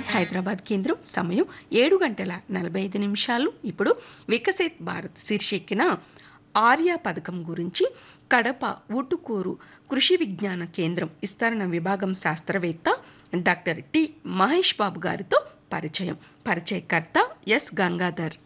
హైదరాబాద్ కేంద్రం సమయం ఏడు గంటల నలభై ఐదు నిమిషాలు ఇప్పుడు వికసిత్ భారత్ శీర్షిక్కిన ఆర్య పథకం గురించి కడప ఊటుకూరు కృషి విజ్ఞాన కేంద్రం విస్తరణ విభాగం శాస్త్రవేత్త డాక్టర్ టి మహేష్ బాబు గారితో పరిచయం పరిచయకర్త ఎస్ గంగాధర్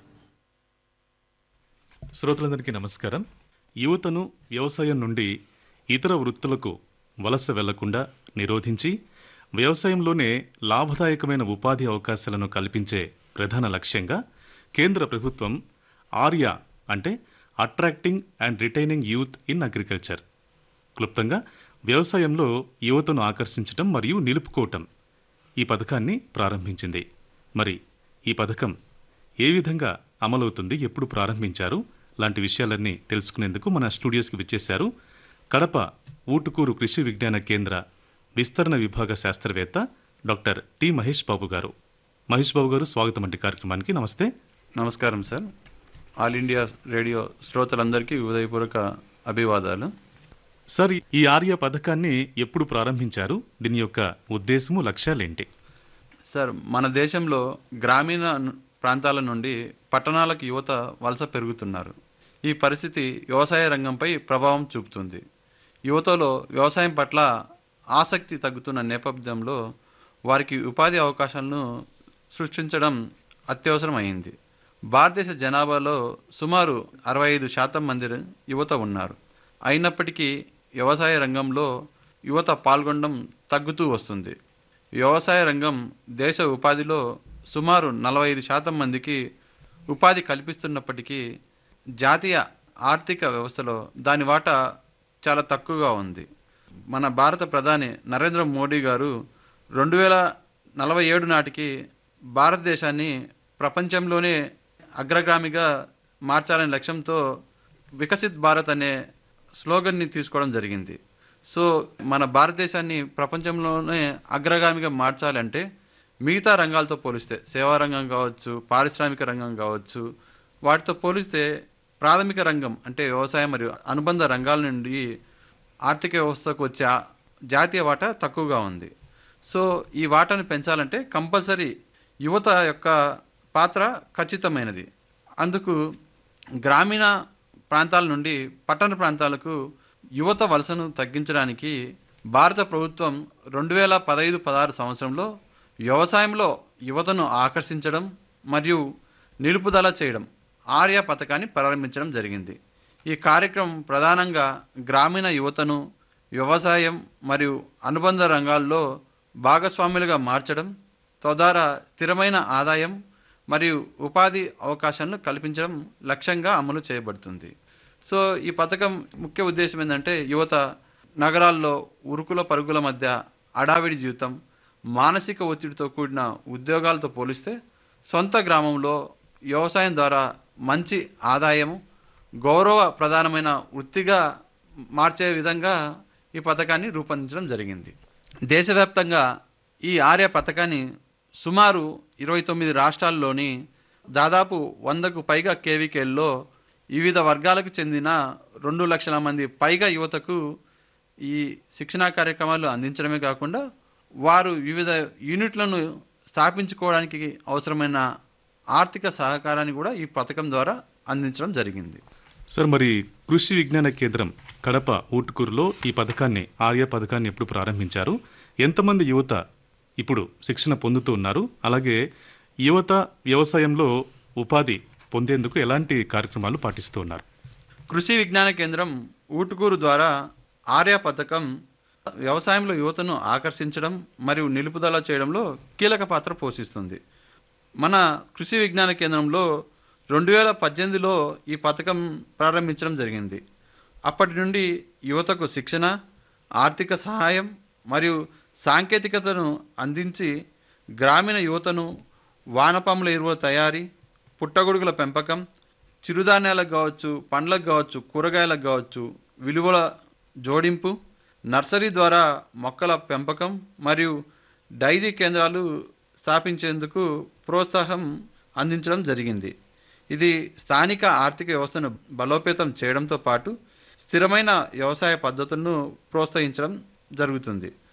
శ్రోతలందరికీ నమస్కారం యువతను వ్యవసాయం నుండి ఇతర వృత్తులకు వలస వెళ్లకుండా నిరోధించి వ్యవసాయంలోనే లాభదాయకమైన ఉపాధి అవకాశాలను కల్పించే ప్రధాన లక్ష్యంగా కేంద్ర ప్రభుత్వం ఆర్య అంటే attracting and retaining youth in agriculture క్లుప్తంగా వ్యవసాయంలో యువతను ఆకర్షించటం మరియు నిలుపుకోవటం ఈ పథకాన్ని ప్రారంభించింది మరి ఈ పథకం ఏ విధంగా అమలవుతుంది ఎప్పుడు ప్రారంభించారు లాంటి విషయాలన్నీ తెలుసుకునేందుకు మన స్టూడియోస్కి విచ్చేశారు కడప ఊటుకూరు కృషి విజ్ఞాన కేంద్ర విస్తరణ విభాగ శాస్త్రవేత్త డాక్టర్ టి మహేష్ బాబు గారు మహేష్ బాబు గారు స్వాగతం అండి కార్యక్రమానికి నమస్తే నమస్కారం సార్ ఆల్ ఇండియా రేడియో శ్రోతలందరికీ ఉదయపూర్వక అభివాదాలు సార్ ఈ ఆర్య పథకాన్ని ఎప్పుడు ప్రారంభించారు దీని యొక్క ఉద్దేశము లక్ష్యాలేంటి సార్ మన దేశంలో గ్రామీణ ను- ప్రాంతాల నుండి పట్టణాలకు యువత వలస పెరుగుతున్నారు ఈ పరిస్థితి వ్యవసాయ రంగంపై ప్రభావం చూపుతుంది యువతలో వ్యవసాయం పట్ల ఆసక్తి తగ్గుతున్న నేపథ్యంలో వారికి ఉపాధి అవకాశాలను సృష్టించడం అత్యవసరం అయింది భారతదేశ జనాభాలో సుమారు అరవై ఐదు శాతం మంది యువత ఉన్నారు అయినప్పటికీ వ్యవసాయ రంగంలో యువత పాల్గొనడం తగ్గుతూ వస్తుంది వ్యవసాయ రంగం దేశ ఉపాధిలో సుమారు నలభై ఐదు శాతం మందికి ఉపాధి కల్పిస్తున్నప్పటికీ జాతీయ ఆర్థిక వ్యవస్థలో దాని వాటా చాలా తక్కువగా ఉంది మన భారత ప్రధాని నరేంద్ర మోడీ గారు రెండు వేల నలభై ఏడు నాటికి భారతదేశాన్ని ప్రపంచంలోనే అగ్రగామిగా మార్చాలనే లక్ష్యంతో వికసిత్ భారత్ అనే స్లోగన్ని తీసుకోవడం జరిగింది సో మన భారతదేశాన్ని ప్రపంచంలోనే అగ్రగామిగా మార్చాలంటే మిగతా రంగాలతో పోలిస్తే సేవా రంగం కావచ్చు పారిశ్రామిక రంగం కావచ్చు వాటితో పోలిస్తే ప్రాథమిక రంగం అంటే వ్యవసాయం మరియు అనుబంధ రంగాల నుండి ఆర్థిక వ్యవస్థకు వచ్చే ఆ జాతీయ వాటా తక్కువగా ఉంది సో ఈ వాటాను పెంచాలంటే కంపల్సరీ యువత యొక్క పాత్ర ఖచ్చితమైనది అందుకు గ్రామీణ ప్రాంతాల నుండి పట్టణ ప్రాంతాలకు యువత వలసను తగ్గించడానికి భారత ప్రభుత్వం రెండు వేల పదహైదు పదహారు సంవత్సరంలో వ్యవసాయంలో యువతను ఆకర్షించడం మరియు నిలుపుదల చేయడం ఆర్య పథకాన్ని ప్రారంభించడం జరిగింది ఈ కార్యక్రమం ప్రధానంగా గ్రామీణ యువతను వ్యవసాయం మరియు అనుబంధ రంగాల్లో భాగస్వాములుగా మార్చడం తద్వారా స్థిరమైన ఆదాయం మరియు ఉపాధి అవకాశాలను కల్పించడం లక్ష్యంగా అమలు చేయబడుతుంది సో ఈ పథకం ముఖ్య ఉద్దేశం ఏంటంటే యువత నగరాల్లో ఉరుకుల పరుగుల మధ్య అడావిడి జీవితం మానసిక ఒత్తిడితో కూడిన ఉద్యోగాలతో పోలిస్తే సొంత గ్రామంలో వ్యవసాయం ద్వారా మంచి ఆదాయం గౌరవ ప్రధానమైన వృత్తిగా మార్చే విధంగా ఈ పథకాన్ని రూపొందించడం జరిగింది దేశవ్యాప్తంగా ఈ ఆర్య పథకాన్ని సుమారు ఇరవై తొమ్మిది రాష్ట్రాల్లోని దాదాపు వందకు పైగా కేవీకేల్లో వివిధ వర్గాలకు చెందిన రెండు లక్షల మంది పైగా యువతకు ఈ శిక్షణా కార్యక్రమాలు అందించడమే కాకుండా వారు వివిధ యూనిట్లను స్థాపించుకోవడానికి అవసరమైన ఆర్థిక సహకారాన్ని కూడా ఈ పథకం ద్వారా అందించడం జరిగింది సార్ మరి కృషి విజ్ఞాన కేంద్రం కడప ఊటుకూరులో ఈ పథకాన్ని ఆర్య పథకాన్ని ఎప్పుడు ప్రారంభించారు ఎంతమంది యువత ఇప్పుడు శిక్షణ పొందుతూ ఉన్నారు అలాగే యువత వ్యవసాయంలో ఉపాధి పొందేందుకు ఎలాంటి కార్యక్రమాలు పాటిస్తూ ఉన్నారు కృషి విజ్ఞాన కేంద్రం ఊటుకూరు ద్వారా ఆర్య పథకం వ్యవసాయంలో యువతను ఆకర్షించడం మరియు నిలుపుదల చేయడంలో కీలక పాత్ర పోషిస్తుంది మన కృషి విజ్ఞాన కేంద్రంలో రెండు వేల పద్దెనిమిదిలో ఈ పథకం ప్రారంభించడం జరిగింది అప్పటి నుండి యువతకు శిక్షణ ఆర్థిక సహాయం మరియు సాంకేతికతను అందించి గ్రామీణ యువతను వానపాముల ఎరువుల తయారీ పుట్టగొడుగుల పెంపకం చిరుధాన్యాలకు కావచ్చు పండ్లకు కావచ్చు కూరగాయలకు కావచ్చు విలువల జోడింపు నర్సరీ ద్వారా మొక్కల పెంపకం మరియు డైరీ కేంద్రాలు స్థాపించేందుకు ప్రోత్సాహం అందించడం జరిగింది ఇది స్థానిక ఆర్థిక వ్యవస్థను బలోపేతం చేయడంతో పాటు స్థిరమైన వ్యవసాయ పద్ధతులను ప్రోత్సహించడం జరుగుతుంది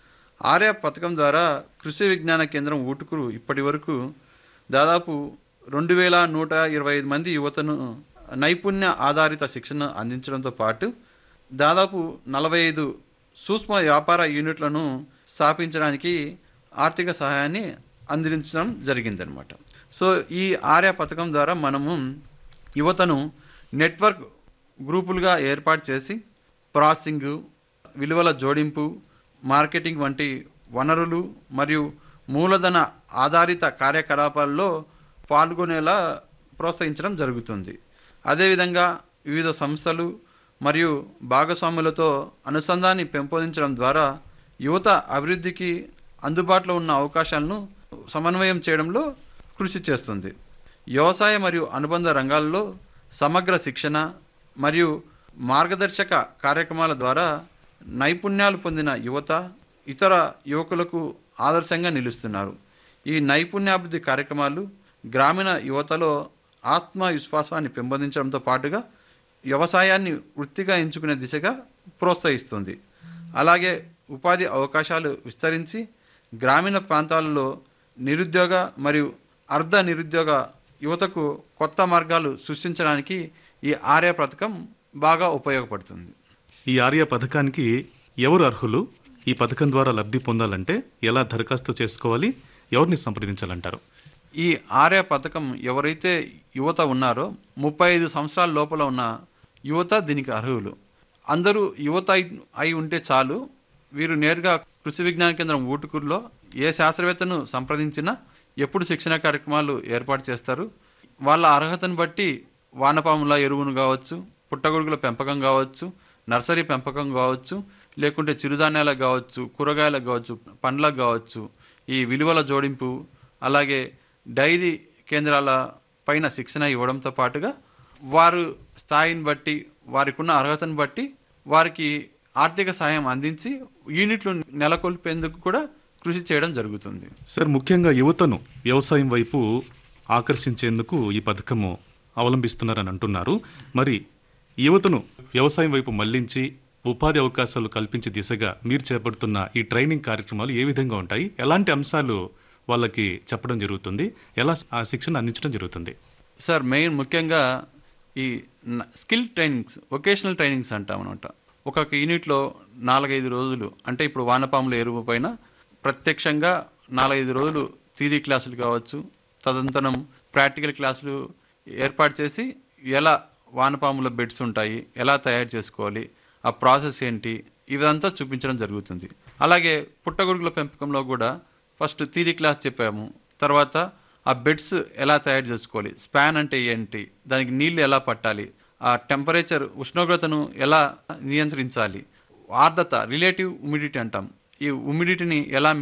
ఆర్య పథకం ద్వారా కృషి విజ్ఞాన కేంద్రం ఊటుకురు ఇప్పటి వరకు దాదాపు రెండు వేల నూట ఇరవై ఐదు మంది యువతను నైపుణ్య ఆధారిత శిక్షణ అందించడంతో పాటు దాదాపు నలభై ఐదు సూక్ష్మ వ్యాపార యూనిట్లను స్థాపించడానికి ఆర్థిక సహాయాన్ని అందించడం జరిగిందనమాట సో ఈ ఆర్య పథకం ద్వారా మనము యువతను నెట్వర్క్ గ్రూపులుగా ఏర్పాటు చేసి ప్రాసెసింగ్ విలువల జోడింపు మార్కెటింగ్ వంటి వనరులు మరియు మూలధన ఆధారిత కార్యకలాపాల్లో పాల్గొనేలా ప్రోత్సహించడం జరుగుతుంది అదేవిధంగా వివిధ సంస్థలు మరియు భాగస్వాములతో అనుసంధాన్ని పెంపొందించడం ద్వారా యువత అభివృద్ధికి అందుబాటులో ఉన్న అవకాశాలను సమన్వయం చేయడంలో కృషి చేస్తుంది వ్యవసాయ మరియు అనుబంధ రంగాల్లో సమగ్ర శిక్షణ మరియు మార్గదర్శక కార్యక్రమాల ద్వారా నైపుణ్యాలు పొందిన యువత ఇతర యువకులకు ఆదర్శంగా నిలుస్తున్నారు ఈ నైపుణ్యాభివృద్ధి కార్యక్రమాలు గ్రామీణ యువతలో ఆత్మవిశ్వాసాన్ని పెంపొందించడంతో పాటుగా వ్యవసాయాన్ని వృత్తిగా ఎంచుకునే దిశగా ప్రోత్సహిస్తుంది అలాగే ఉపాధి అవకాశాలు విస్తరించి గ్రామీణ ప్రాంతాలలో నిరుద్యోగ మరియు అర్ధ నిరుద్యోగ యువతకు కొత్త మార్గాలు సృష్టించడానికి ఈ ఆర్య పథకం బాగా ఉపయోగపడుతుంది ఈ ఆర్య పథకానికి ఎవరు అర్హులు ఈ పథకం ద్వారా లబ్ధి పొందాలంటే ఎలా దరఖాస్తు చేసుకోవాలి ఎవరిని సంప్రదించాలంటారు ఈ ఆర్య పథకం ఎవరైతే యువత ఉన్నారో ముప్పై ఐదు సంవత్సరాల లోపల ఉన్న యువత దీనికి అర్హులు అందరూ యువత అయి- అయి ఉంటే చాలు వీరు నేరుగా కృషి విజ్ఞాన కేంద్రం ఊటుకూరులో ఏ శాస్త్రవేత్తను సంప్రదించినా ఎప్పుడు శిక్షణ కార్యక్రమాలు ఏర్పాటు చేస్తారు వాళ్ళ అర్హతను బట్టి వానపాముల ఎరువును కావచ్చు పుట్టగొడుగుల పెంపకం కావచ్చు నర్సరీ పెంపకం కావచ్చు లేకుంటే చిరుధాన్యాలకు కావచ్చు కూరగాయలకు కావచ్చు పండ్లకు కావచ్చు ఈ విలువల జోడింపు అలాగే డైరీ కేంద్రాల పైన శిక్షణ ఇవ్వడంతో పాటుగా వారు స్థాయిని బట్టి వారికి ఉన్న అర్హతను బట్టి వారికి ఆర్థిక సాయం అందించి యూనిట్లు నెలకొల్పేందుకు కూడా కృషి చేయడం జరుగుతుంది సార్ ముఖ్యంగా యువతను వ్యవసాయం వైపు ఆకర్షించేందుకు ఈ పథకము అవలంబిస్తున్నారని అంటున్నారు మరి యువతను వ్యవసాయం వైపు మళ్లించి ఉపాధి అవకాశాలు కల్పించే దిశగా మీరు చేపడుతున్న ఈ ట్రైనింగ్ కార్యక్రమాలు ఏ విధంగా ఉంటాయి ఎలాంటి అంశాలు వాళ్ళకి చెప్పడం జరుగుతుంది ఎలా ఆ శిక్షణ అందించడం జరుగుతుంది సార్ మెయిన్ ముఖ్యంగా ఈ న- స్కిల్ ట్రైనింగ్స్ వొకేషనల్ ట్రైనింగ్స్ అంటాం అనమాట ఒక్కొక్క యూనిట్లో నాలుగైదు రోజులు అంటే ఇప్పుడు వానపాముల ఎరువు పైన ప్రత్యక్షంగా నాలుగైదు రోజులు థియరీ క్లాసులు కావచ్చు తదనంతరం ప్రాక్టికల్ క్లాసులు ఏర్పాటు చేసి ఎలా వానపాముల బెడ్స్ ఉంటాయి ఎలా తయారు చేసుకోవాలి ఆ ప్రాసెస్ ఏంటి ఇదంతా చూపించడం జరుగుతుంది అలాగే పుట్టగొడుగుల పెంపకంలో కూడా ఫస్ట్ థియరీ క్లాస్ చెప్పాము తర్వాత ఆ బెడ్స్ ఎలా తయారు చేసుకోవాలి స్పాన్ అంటే ఏంటి దానికి నీళ్లు ఎలా పట్టాలి ఆ టెంపరేచర్ ఉష్ణోగ్రతను ఎలా నియంత్రించాలి ఆర్ద్రత రిలేటివ్ హ్యూమిడిటీ అంటాం ఈ హ్యూమిడిటీని ఎలా